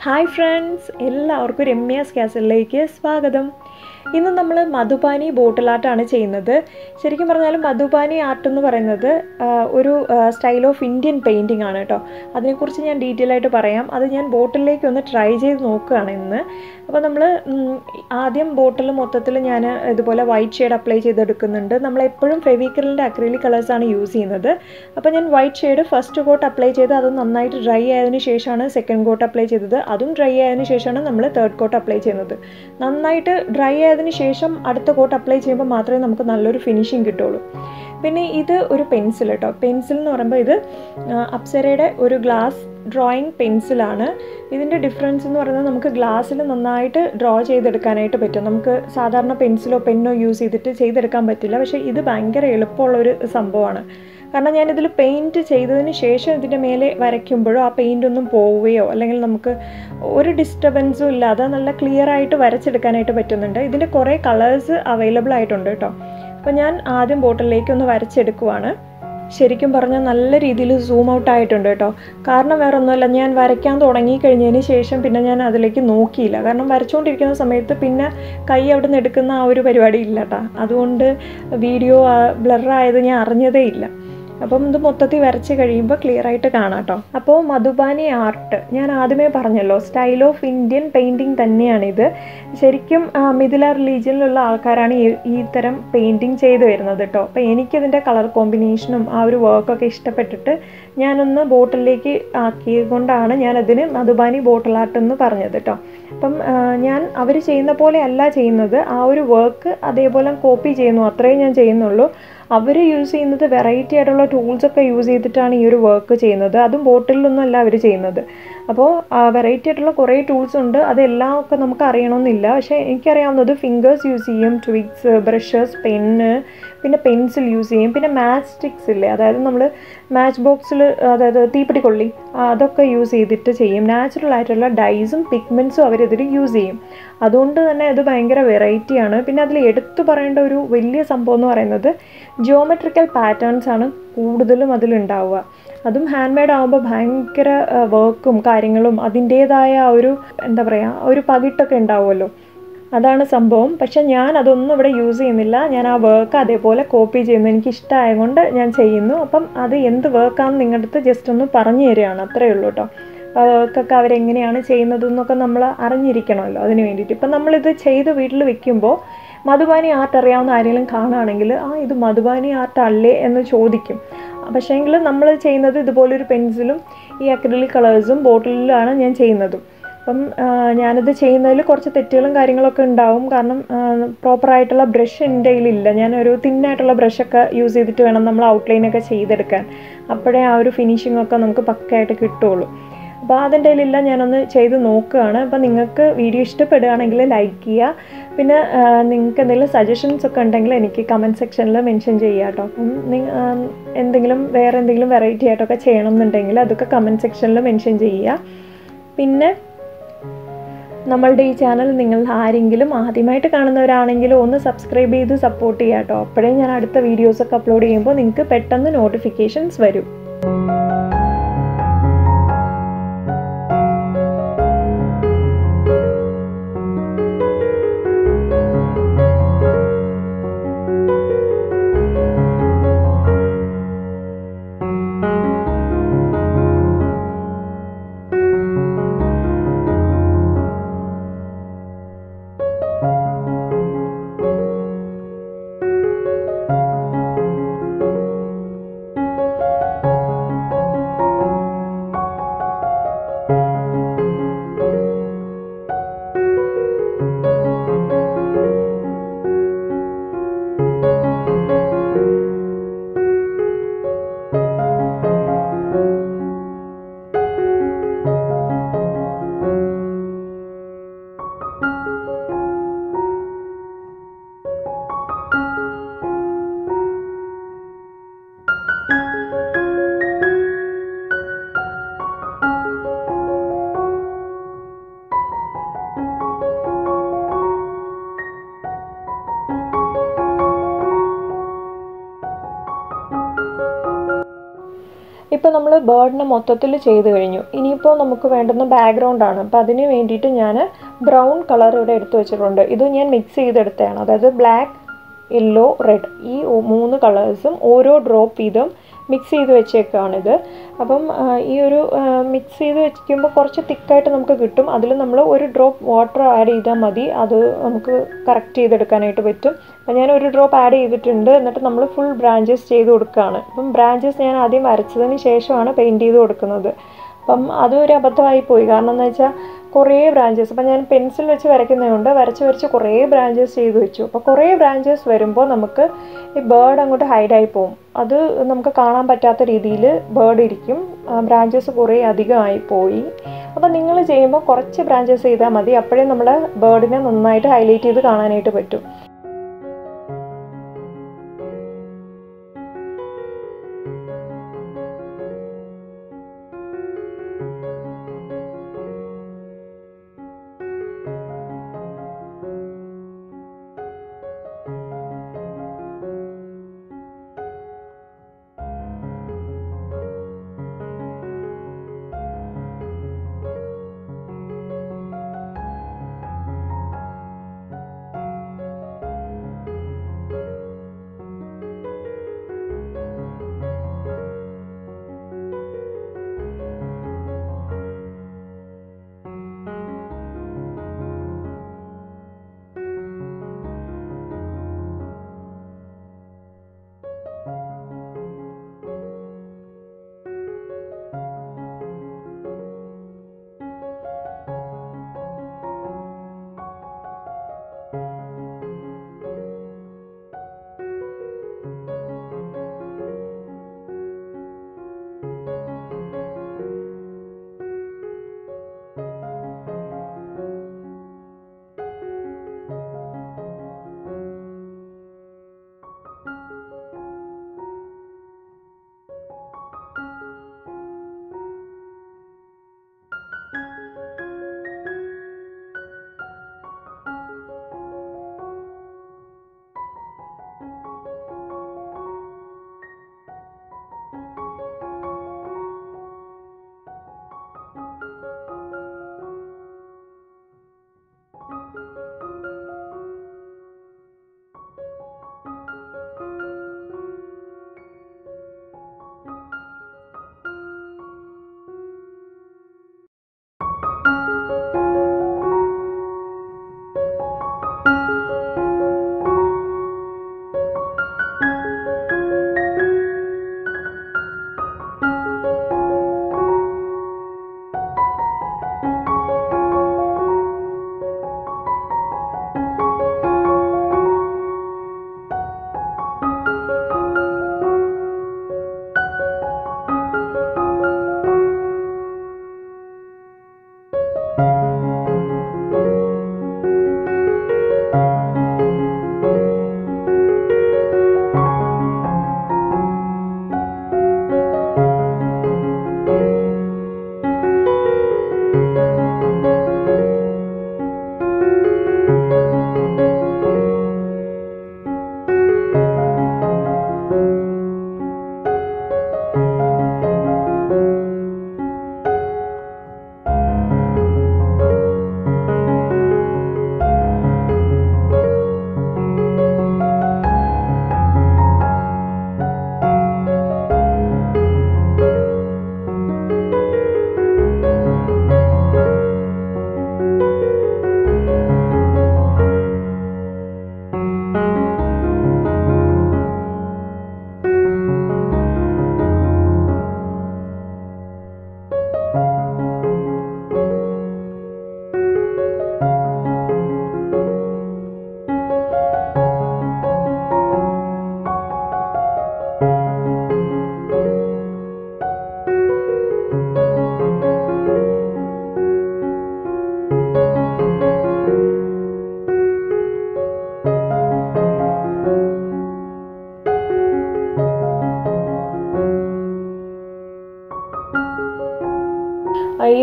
hi friends എല്ലാവർക്കും രമ്യാസ് ക്യാസലിലേക്ക് സ്വാഗതം ഇന്ന് നമ്മൾ മധുപാനി ബോട്ടിൽ ആർട്ടാണ് ചെയ്യുന്നത് ശരിക്കും പറഞ്ഞാൽ മധുപാനി ആർട്ട് എന്ന് പറയുന്നത് ആ, ഒരു സ്റ്റൈൽ ഓഫ് ഇന്ത്യൻ പെയിൻറ്റിംഗ് ആണ് കേട്ടോ അതിനെക്കുറിച്ച് ഞാൻ ഡീറ്റെയിൽ ആയിട്ട് പറയാം അത് ഞാൻ ബോട്ടിലേക്ക് ഒന്ന് ട്രൈ ചെയ്ത് നോക്കുകയാണ് ഇന്ന് അപ്പോൾ നമ്മൾ ആദ്യം ബോട്ടിൽ മൊത്തത്തിൽ ഞാൻ ഇതുപോലെ വൈറ്റ് ഷെയ്ഡ് അപ്ലൈ ചെയ്തെടുക്കുന്നുണ്ട് നമ്മൾ എപ്പോഴും ഫെവിക്കലിൻ്റെ അക്രിലിക് കളേഴ്സാണ് യൂസ് ചെയ്യുന്നത് അപ്പോൾ ഞാൻ white shade first coat apply ചെയ്ത് അത് നന്നായിട്ട് ഡ്രൈ ആയതിനു ശേഷമാണ് സെക്കൻഡ് കോട്ട് അപ്ലൈ ചെയ്തത് അതും ഡ്രൈ ആയതിനു ശേഷമാണ് നമ്മൾ തേർഡ് കോട്ട് അപ്ലൈ ചെയ്യുന്നത് നന്നായിട്ട് ഡ്രൈ ആയതിനു ശേഷം അടുത്ത കോട്ട് അപ്ലൈ ചെയ്യുമ്പോൾ മാത്രമേ നമുക്ക് നല്ലൊരു ഫിനിഷിങ് കിട്ടുള്ളൂ പിന്നെ ഇത് ഒരു പെൻസിൽ കേട്ടോ പെൻസിൽ എന്ന് പറയുമ്പോൾ ഇത് ആ, അപ്സരയുടെ ഒരു ഗ്ലാസ് ഡ്രോയിങ് പെൻസിലാണ് ഇതിൻ്റെ ഡിഫറൻസ് എന്ന് പറയുന്നത് നമുക്ക് ഗ്ലാസ്സിൽ നന്നായിട്ട് ഡ്രോ ചെയ്തെടുക്കാനായിട്ട് പറ്റും നമുക്ക് സാധാരണ പെൻസിലോ പെന്നോ യൂസ് ചെയ്തിട്ട് ചെയ്തെടുക്കാൻ പറ്റില്ല പക്ഷേ ഇത് ഭയങ്കര എളുപ്പമുള്ളൊരു സംഭവമാണ് കാരണം ഞാനിതിൽ പെയിൻറ്റ് ചെയ്തതിന് ശേഷം ഇതിൻ്റെ മേലെ വരയ്ക്കുമ്പോഴോ ആ പെയിൻ്റ് ഒന്നും പോവുകയോ അല്ലെങ്കിൽ നമുക്ക് ഒരു ഡിസ്റ്റർബൻസും ഇല്ലാതെ നല്ല ക്ലിയർ ആയിട്ട് വരച്ചെടുക്കാനായിട്ട് പറ്റുന്നുണ്ട് ഇതിൻ്റെ കുറേ കളേഴ്സ് അവൈലബിൾ ആയിട്ടുണ്ട് കേട്ടോ അപ്പോൾ ഞാൻ ആദ്യം ബോട്ടിലേക്ക് ഒന്ന് വരച്ചെടുക്കുവാണ് ശരിക്കും പറഞ്ഞാൽ നല്ല രീതിയിൽ സൂം ഔട്ട് ആയിട്ടുണ്ട് കേട്ടോ കാരണം വേറെ ഒന്നുമല്ല ഞാൻ വരയ്ക്കാൻ തുടങ്ങി കഴിഞ്ഞതിന് ശേഷം പിന്നെ ഞാൻ അതിലേക്ക് നോക്കിയില്ല കാരണം വരച്ചുകൊണ്ടിരിക്കുന്ന സമയത്ത് പിന്നെ കൈ അവിടെ നിന്ന് എടുക്കുന്ന ആ ഒരു പരിപാടി ഇല്ല കേട്ടോ അതുകൊണ്ട് വീഡിയോ ബ്ലറായത് ഞാൻ അറിഞ്ഞതേ ഇല്ല അപ്പം ഇത് മൊത്തത്തിൽ വരച്ച് കഴിയുമ്പോൾ ക്ലിയർ ആയിട്ട് കാണാം കേട്ടോ അപ്പോൾ മധുബാനി ആർട്ട് ഞാൻ ആദ്യമേ പറഞ്ഞല്ലോ സ്റ്റൈൽ ഓഫ് ഇന്ത്യൻ പെയിൻറ്റിങ് തന്നെയാണിത് ശരിക്കും ആ, മിഥില റിലീജിയനിലുള്ള ആൾക്കാരാണ് ഈ ഈ തരം പെയിൻറ്റിങ് ചെയ്തു വരുന്നത് കേട്ടോ അപ്പോൾ എനിക്കിതിൻ്റെ കളർ കോമ്പിനേഷനും ആ ഒരു വർക്കൊക്കെ ഇഷ്ടപ്പെട്ടിട്ട് ഞാനൊന്ന് ബോട്ടിലേക്ക് ആക്കിയത് കൊണ്ടാണ് ഞാനതിന് മധുബാനി ബോട്ടിൽ ആർട്ട് എന്ന് പറഞ്ഞത് കേട്ടോ അപ്പം ആ, ഞാൻ അവർ ചെയ്യുന്ന പോലെ അല്ല ചെയ്യുന്നത് ആ ഒരു വർക്ക് അതേപോലെ കോപ്പി ചെയ്യുന്നു അത്രയും ഞാൻ ചെയ്യുന്നുള്ളൂ അവർ യൂസ് ചെയ്യുന്നത് വെറൈറ്റി ആയിട്ടുള്ള ടൂൾസൊക്കെ യൂസ് ചെയ്തിട്ടാണ് ഈ ഒരു വർക്ക് ചെയ്യുന്നത് അതും ബോട്ടിലൊന്നും അല്ല അവർ ചെയ്യുന്നത് അപ്പോൾ വെറൈറ്റി ആയിട്ടുള്ള കുറേ ടൂൾസ് ഉണ്ട് അതെല്ലാം ഒക്കെ നമുക്ക് അറിയണമെന്നില്ല പക്ഷേ എനിക്കറിയാവുന്നത് ഫിംഗേഴ്സ് യൂസ് ചെയ്യും ട്വിഗ്സ് ബ്രഷസ് പെന്ന് പിന്നെ പെൻസിൽ യൂസ് ചെയ്യും പിന്നെ മാച്ച് സ്റ്റിക്സ് ഇല്ലേ അതായത് നമ്മൾ മാച്ച് ബോക്സിൽ അതായത് തീപ്പെട്ടിക്കൊള്ളി ആ, അതൊക്കെ യൂസ് ചെയ്തിട്ട് ചെയ്യും നാച്ചുറൽ ആയിട്ടുള്ള ഡൈസും പിഗ്മെൻസും അവരിതിൽ യൂസ് ചെയ്യും അതുകൊണ്ട് തന്നെ അത് ഭയങ്കര വെറൈറ്റിയാണ് പിന്നെ അതിൽ എടുത്തു പറയേണ്ട ഒരു വലിയ സംഭവം എന്ന് പറയുന്നത് ജിയോമെട്രിക്കൽ പാറ്റേൺസ് ആണ് കൂടുതലും അതിലുണ്ടാവുക അതും ഹാൻഡ് മെയ്ഡ് ആകുമ്പോൾ ഭയങ്കര വർക്കും കാര്യങ്ങളും അതിൻ്റേതായ ആ ഒരു എന്താ പറയുക ഒരു പകിട്ടൊക്കെ ഉണ്ടാവുമല്ലോ അതാണ് സംഭവം പക്ഷെ ഞാൻ അതൊന്നും ഇവിടെ യൂസ് ചെയ്യുന്നില്ല ഞാൻ ആ വർക്ക് അതേപോലെ കോപ്പി ചെയ്യുന്നു എനിക്ക് ഇഷ്ടമായതുകൊണ്ട് ഞാൻ ചെയ്യുന്നു അപ്പം അത് എന്ത് വർക്കാണെന്ന് നിങ്ങളുടെ അടുത്ത് ജസ്റ്റ് ഒന്ന് പറഞ്ഞു തരികയാണ് അത്രയേ ഉള്ളൂ കേട്ടോ വർക്കൊക്കെ അവരെങ്ങനെയാണ് ചെയ്യുന്നതെന്നൊക്കെ നമ്മൾ അറിഞ്ഞിരിക്കണമല്ലോ അതിന് വേണ്ടിയിട്ട് ഇപ്പം നമ്മളിത് ചെയ്ത് വീട്ടിൽ വെക്കുമ്പോൾ മധുബാനി ആർട്ട് അറിയാവുന്ന ആരെങ്കിലും കാണുകയാണെങ്കിൽ ആ ഇത് മധുബാനി ആർട്ട് അല്ലേ എന്ന് ചോദിക്കും പക്ഷേങ്കിൽ നമ്മൾ ചെയ്യുന്നത് ഇതുപോലൊരു പെൻസിലും ഈ അക്രിലിക് കളേഴ്സും ബോട്ടിലാണ് ഞാൻ ചെയ്യുന്നതും അപ്പം ആ, ഞാനിത് ചെയ്യുന്നതിൽ കുറച്ച് തെറ്റുകളും കാര്യങ്ങളൊക്കെ ഉണ്ടാവും കാരണം പ്രോപ്പറായിട്ടുള്ള ബ്രഷ് എൻ്റെ കയ്യിലില്ല ഞാൻ ഒരു തിന്നായിട്ടുള്ള ബ്രഷൊക്കെ യൂസ് ചെയ്തിട്ട് വേണം നമ്മൾ ഔട്ട്ലൈനൊക്കെ ചെയ്തെടുക്കാൻ അപ്പോഴേ ആ ഒരു ഫിനിഷിംഗ് ഒക്കെ നമുക്ക് പക്കയായിട്ട് കിട്ടുള്ളൂ അപ്പോൾ അതിൻ്റെ കയ്യിലില്ല ഞാനൊന്ന് ചെയ്ത് നോക്കുകയാണ് അപ്പോൾ നിങ്ങൾക്ക് വീഡിയോ ഇഷ്ടപ്പെടുകയാണെങ്കിൽ ലൈക്ക് ചെയ്യുക പിന്നെ ആ, നിങ്ങൾക്ക് എന്തെങ്കിലും സജഷൻസ് ഒക്കെ ഉണ്ടെങ്കിൽ എനിക്ക് കമൻറ്റ് സെക്ഷനിൽ മെൻഷൻ ചെയ്യുക കേട്ടോ അപ്പം നി- ആ, എന്തെങ്കിലും വേറെ എന്തെങ്കിലും വെറൈറ്റി ആയിട്ടൊക്കെ ചെയ്യണം എന്നുണ്ടെങ്കിൽ അതൊക്കെ കമൻറ്റ് സെക്ഷനിൽ മെൻഷൻ ചെയ്യുക പിന്നെ നമ്മളുടെ ഈ ചാനൽ നിങ്ങൾ ആരെങ്കിലും ആദ്യമായിട്ട് കാണുന്നവരാണെങ്കിലും ഒന്ന് സബ്സ്ക്രൈബ് ചെയ്ത് സപ്പോർട്ട് ചെയ്യുക കേട്ടോ അപ്പോഴേ ഞാൻ അടുത്ത വീഡിയോസൊക്കെ അപ്ലോഡ് ചെയ്യുമ്പോൾ നിങ്ങൾക്ക് പെട്ടെന്ന് നോട്ടിഫിക്കേഷൻസ് വരും ഇപ്പോൾ നമ്മൾ ബേർഡിനെ മൊത്തത്തിൽ ചെയ്ത് കഴിഞ്ഞു ഇനിയിപ്പോൾ നമുക്ക് വേണ്ടുന്ന ബാക്ക്ഗ്രൗണ്ടാണ് അപ്പോൾ അതിന് വേണ്ടിയിട്ട് ഞാൻ ബ്രൗൺ കളർ ഇവിടെ എടുത്തു വെച്ചിട്ടുണ്ട് ഇത് ഞാൻ മിക്സ് ചെയ്തെടുത്തതാണ് അതായത് ബ്ലാക്ക് യെല്ലോ റെഡ് ഈ ഒ- മൂന്ന് കളേഴ്സും ഓരോ ഡ്രോപ്പ് വീതം മിക്സ് ചെയ്ത് വെച്ചേക്കാണിത് അപ്പം ആ, ഈ ഒരു മിക്സ് ചെയ്ത് വെക്കുമ്പോൾ കുറച്ച് തിക്കായിട്ട് നമുക്ക് കിട്ടും അതിൽ നമ്മൾ ഒരു ഡ്രോപ്പ് വാട്ടർ ആഡ് ചെയ്താൽ മതി അത് നമുക്ക് കറക്റ്റ് ചെയ്തെടുക്കാനായിട്ട് പറ്റും അപ്പം ഞാൻ ഒരു ഡ്രോപ്പ് ആഡ് ചെയ്തിട്ടുണ്ട് എന്നിട്ട് നമ്മൾ ഫുൾ ബ്രാഞ്ചസ് ചെയ്ത് കൊടുക്കുകയാണ് അപ്പം ബ്രാഞ്ചസ് ഞാൻ ആദ്യം വരച്ചതിന് ശേഷമാണ് പെയിൻറ്റ് ചെയ്ത് കൊടുക്കുന്നത് അപ്പം അതൊരു അബദ്ധമായി പോയി കാരണം എന്ന് വെച്ചാൽ കുറേ ബ്രാഞ്ചസ് അപ്പം ഞാൻ പെൻസിൽ വെച്ച് വരയ്ക്കുന്നതുകൊണ്ട് വരച്ച് വരച്ച് കുറേ ബ്രാഞ്ചസ് ചെയ്ത് വെച്ചു അപ്പോൾ കുറേ ബ്രാഞ്ചസ് വരുമ്പോൾ നമുക്ക് ഈ ബേർഡ് അങ്ങോട്ട് ഹൈഡായി പോകും അത് നമുക്ക് കാണാൻ പറ്റാത്ത രീതിയിൽ ബേർഡ് ഇരിക്കും ബ്രാഞ്ചസ് കുറേ അധികമായി പോയി അപ്പോൾ നിങ്ങൾ ചെയ്യുമ്പോൾ കുറച്ച് ബ്രാഞ്ചസ് ചെയ്താൽ മതി അപ്പോഴേ നമ്മുടെ ബേർഡിനെ നന്നായിട്ട് ഹൈലൈറ്റ് ചെയ്ത് കാണാനായിട്ട് പറ്റും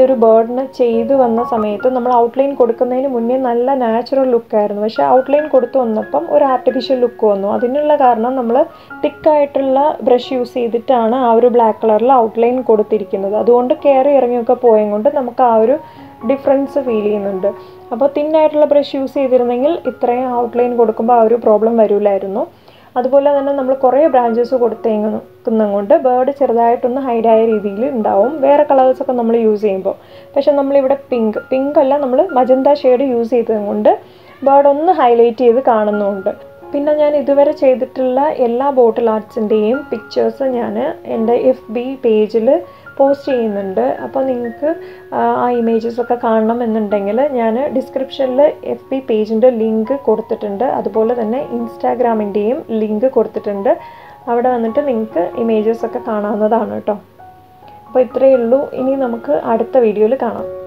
ഒരു ബേർഡിന് ചെയ്തു വന്ന സമയത്ത് നമ്മൾ ഔട്ട്ലൈൻ കൊടുക്കുന്നതിന് മുന്നേ നല്ല നാച്ചുറൽ ലുക്കായിരുന്നു പക്ഷേ ഔട്ട്ലൈൻ കൊടുത്തു വന്നപ്പം ഒരു ആർട്ടിഫിഷ്യൽ ലുക്ക് വന്നു അതിനുള്ള കാരണം നമ്മൾ തിക്കായിട്ടുള്ള ബ്രഷ് യൂസ് ചെയ്തിട്ടാണ് ആ ഒരു ബ്ലാക്ക് കളറിൽ ഔട്ട്ലൈൻ കൊടുത്തിരിക്കുന്നത് അതുകൊണ്ട് കയറി ഇറങ്ങിയൊക്കെ പോയത് കൊണ്ട് നമുക്ക് ആ ഒരു ഡിഫറൻസ് ഫീൽ ചെയ്യുന്നുണ്ട് അപ്പോൾ തിന്നായിട്ടുള്ള ബ്രഷ് യൂസ് ചെയ്തിരുന്നെങ്കിൽ ഇത്രയും ഔട്ട്ലൈൻ കൊടുക്കുമ്പോൾ ആ ഒരു പ്രോബ്ലം വരില്ലായിരുന്നു അതുപോലെ തന്നെ നമ്മൾ കുറേ ബ്രാഞ്ചസ് കൊടുത്തേക്കുന്നത് കൊണ്ട് ബേർഡ് ചെറുതായിട്ടൊന്ന് ഹൈഡായ രീതിയിൽ ഉണ്ടാവും വേറെ കളേഴ്സൊക്കെ നമ്മൾ യൂസ് ചെയ്യുമ്പോൾ പക്ഷെ നമ്മളിവിടെ പിങ്ക് പിങ്ക് അല്ല നമ്മൾ മജന്ത ഷെയ്ഡ് യൂസ് ചെയ്തത് കൊണ്ട് ബേർഡ് ഒന്ന് ഹൈലൈറ്റ് ചെയ്ത് കാണുന്നുമുണ്ട് പിന്നെ ഞാൻ ഇതുവരെ ചെയ്തിട്ടുള്ള എല്ലാ ബോട്ടിൽ ആർട്സിൻ്റെയും പിക്ചേഴ്സ് ഞാൻ എൻ്റെ എഫ് ബി പേജിൽ പോസ്റ്റ് ചെയ്യുന്നുണ്ട് അപ്പോൾ നിങ്ങൾക്ക് ആ ഇമേജസ് ഒക്കെ കാണണം എന്നുണ്ടെങ്കിൽ ഞാൻ ഡിസ്ക്രിപ്ഷനിൽ എഫ് ബി പേജിൻ്റെ ലിങ്ക് കൊടുത്തിട്ടുണ്ട് അതുപോലെ തന്നെ ഇൻസ്റ്റാഗ്രാമിൻ്റെയും ലിങ്ക് കൊടുത്തിട്ടുണ്ട് അവിടെ വന്നിട്ട് നിങ്ങൾക്ക് ഇമേജസ് ഒക്കെ കാണാവുന്നതാണ് കേട്ടോ അപ്പോൾ ഇത്രയേ ഉള്ളൂ ഇനി നമുക്ക് അടുത്ത വീഡിയോയിൽ കാണാം